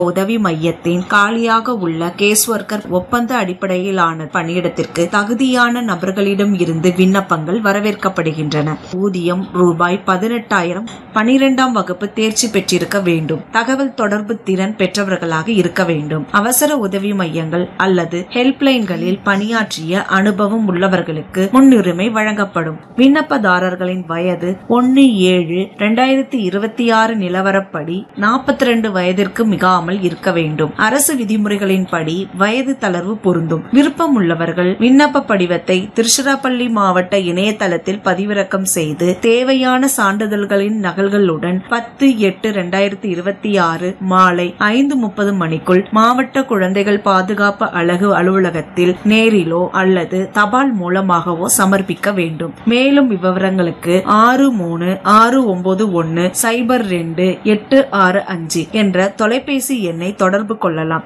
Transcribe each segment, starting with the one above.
உதவி மையத்தின் காலியாக உள்ள கேஸ் ஒர்க்கர் ஒப்பந்த அடிப்படையிலான பணியிடத்திற்கு தகுதியான நபர்களிடம் இருந்து விண்ணப்பங்கள் வரவேற்கப்படுகின்றன ஊதியம் ரூபாய் பதினெட்டாயிரம் பனிரெண்டாம் வகுப்பு தேர்ச்சி பெற்றிருக்க வேண்டும் தகவல் தொடர்பு திறன் பெற்றவர்களாக இருக்க வேண்டும் அவசர உதவி மையங்கள் அல்லது ஹெல்ப்லைன்களில் பணியாற்றிய அனுபவம் உள்ளவர்களுக்கு முன்னுரிமை வழங்கப்படும் விண்ணப்பதாரர்களின் வயது ஒன்னு ஏழு இரண்டாயிரத்தி இருபத்தி ஆறு நிலவரப்படி நாற்பத்தி ரெண்டு வயதிற்கு மிகாமல் இருக்க வேண்டும் அரசு விதிமுறைகளின்படி வயது தளர்வு பொருந்தும் விருப்பம் உள்ளவர்கள் விண்ணப்ப படிவத்தை திருச்சிராப்பள்ளி மாவட்ட இணையதளத்தில் பதிவிறக்கம் செய்து தேவையான சான்றிதழ்களின் நகல்களுடன் பத்து எட்டு இரண்டாயிரத்தி இருபத்தி ஆறு மாலை ஐந்து முப்பது மணிக்குள் மாவட்ட குழந்தைகள் பாதுகாப்பு அழகு அலுவலகத்தில் நேரிலோ அல்லது தபால் மூலமாகவோ சமர்ப்பிக்க வேண்டும் மேலும் விவரங்களுக்கு ஆறு மூணு ஆறு ஒன்பது ஒன்னு சைபர் ரெண்டு எட்டு ஆறு அஞ்சு என்ற தொலைபேசி எண்ணை தொடர்பு கொள்ளலாம்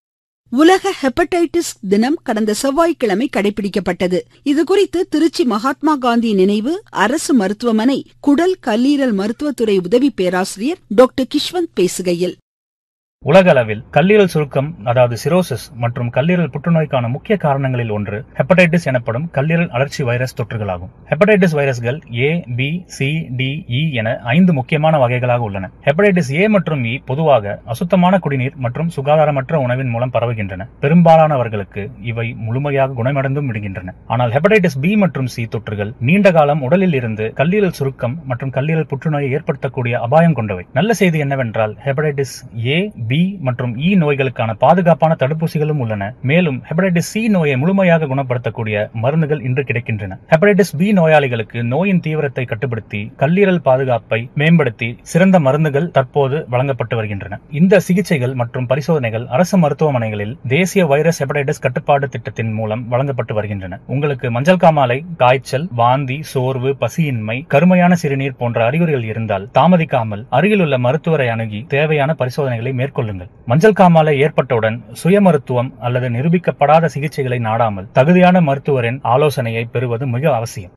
உலக ஹெப்படைட்டிஸ் தினம் கடந்த செவ்வாய்க்கிழமை கடைபிடிக்கப்பட்டது இதுகுறித்து திருச்சி மகாத்மா காந்தி நினைவு அரசு மருத்துவமனை குடல் கல்லீரல் மருத்துவத்துறை உதவி பேராசிரியர் டாக்டர் கிஷ்வந்த் பேசுகையில் உலக அளவில் கல்லீரல் சுருக்கம் அதாவது சிரோசிஸ் மற்றும் கல்லீரல் புற்றுநோய்க்கான முக்கிய காரணங்களில் ஒன்று ஹெப்படைட்டிஸ் எனப்படும் கல்லீரல் அழற்சி வைரஸ் தொற்றுகளாகும் ஹெப்படைட்டிஸ் வைரஸ்கள் A B C D E என ஐந்து முக்கியமான வகைகளாக உள்ளன ஹெப்படைட்டிஸ் ஏ மற்றும் இ பொதுவாக அசுத்தமான குடிநீர் மற்றும் சுகாதாரமற்ற உணவின் மூலம் பரவுகின்றன பெரும்பாலானவர்களுக்கு இவை முழுமையாக குணமடைந்தும் விடுகின்றன ஆனால் ஹெப்படைட்டிஸ் பி மற்றும் சி தொற்றுகள் நீண்ட காலம் உடலில் இருந்து கல்லீரல் சுருக்கம் மற்றும் கல்லீரல் புற்றுநோயை ஏற்படுத்தக்கூடிய அபாயம் கொண்டவை நல்ல செய்தி என்னவென்றால் ஹெப்படைட்டிஸ் ஏ பி மற்றும் இ நோய்களுக்கான பாதுகாப்பான தடுப்பூசிகளும் உள்ளன மேலும் ஹெப்படைட்டிஸ் சி நோயை முழுமையாக குணப்படுத்தக்கூடிய மருந்துகள் இன்று கிடைக்கின்றன ஹெப்படைட்டிஸ் பி நோயாளிகளுக்கு நோயின் தீவிரத்தை கட்டுப்படுத்தி கல்லீரல் பாதுகாப்பை மேம்படுத்தி சிறந்த மருந்துகள் தற்போது வழங்கப்பட்டு வருகின்றன இந்த சிகிச்சைகள் மற்றும் பரிசோதனைகள் அரசு மருத்துவமனைகளில் தேசிய வைரஸ் ஹெப்படைட்டிஸ் கட்டுப்பாடு திட்டத்தின் மூலம் வழங்கப்பட்டு வருகின்றன உங்களுக்கு மஞ்சள் காமாலை காய்ச்சல் வாந்தி சோர்வு பசியின்மை கருமையான சிறுநீர் போன்ற அறிகுறிகள் இருந்தால் தாமதிக்காமல் அருகிலுள்ள மருத்துவரை அணுகி தேவையான பரிசோதனைகளை மேற்கொள்ள கொள்ளுங்கள் மஞ்சள் காமாலை ஏற்பட்டவுடன் சுய மருத்துவம் அல்லது நிரூபிக்கப்படாத சிகிச்சைகளை நாடாமல் தகுதியான மருத்துவரின் ஆலோசனையை பெறுவது மிக அவசியம்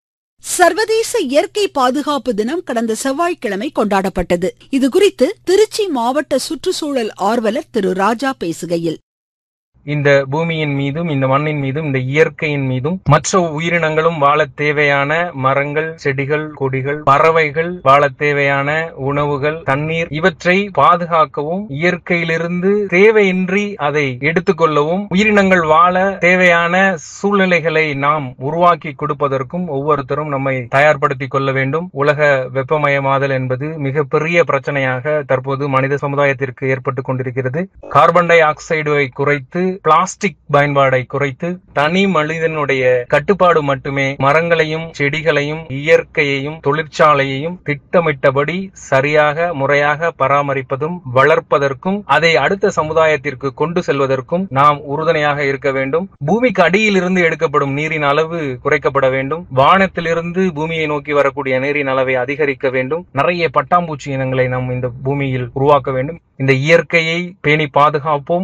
சர்வதேச இயற்கை பாதுகாப்பு தினம் கடந்த செவ்வாய்க்கிழமை கொண்டாடப்பட்டது இதுகுறித்து திருச்சி மாவட்ட சுற்றுச்சூழல் ஆர்வலர் திரு ராஜா பேசுகையில் இந்த பூமியின் மீதும் இந்த மண்ணின் மீதும் இந்த இயற்கையின் மீதும் மற்ற உயிரினங்களும் வாழ தேவையான மரங்கள் செடிகள் கொடிகள் பறவைகள் வாழ தேவையான உணவுகள் தண்ணீர் இவற்றை பாதுகாக்கவும் இயற்கையிலிருந்து தேவையின்றி அதை எடுத்துக்கொள்ளவும் உயிரினங்கள் வாழ தேவையான சூழ்நிலைகளை நாம் உருவாக்கி கொடுப்பதற்கும் ஒவ்வொருத்தரும் நம்மை தயார்படுத்திக் கொள்ள வேண்டும் உலக வெப்பமயமாதல் என்பது மிகப்பெரிய பிரச்சனையாக தற்போது மனித சமுதாயத்திற்கு ஏற்பட்டுக் கொண்டிருக்கிறது கார்பன் டை ஆக்சைடை குறைத்து பிளாஸ்டிக் பயன்பாடை குறைத்து தனி மனிதனுடைய கட்டுப்பாடு மட்டுமே மரங்களையும் செடிகளையும் இயற்கையையும் தொழிற்சாலையையும் திட்டமிட்டபடி சரியாக முறையாக பராமரிப்பதும் வளர்ப்பதற்கும் அதை அடுத்த சமுதாயத்திற்கு கொண்டு செல்வதற்கும் நாம் உறுதுணையாக இருக்க வேண்டும் பூமிக்கு அடியில் இருந்து எடுக்கப்படும் நீரின் அளவு குறைக்கப்பட வேண்டும் வானத்திலிருந்து பூமியை நோக்கி வரக்கூடிய நீரின் அளவை அதிகரிக்க வேண்டும் நிறைய பட்டாம்பூச்சி இனங்களை நாம் இந்த பூமியில் உருவாக்க வேண்டும் இந்த இயற்கையை பேணி பாதுகாப்போம்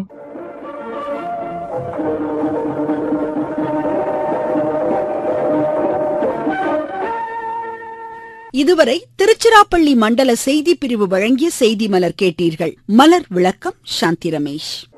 இதுவரை திருச்சிராப்பள்ளி மண்டல செய்தி பிரிவு வழங்கிய செய்தி மலர் கேட்டீர்கள் மலர் விளக்கம் சாந்தி ரமேஷ்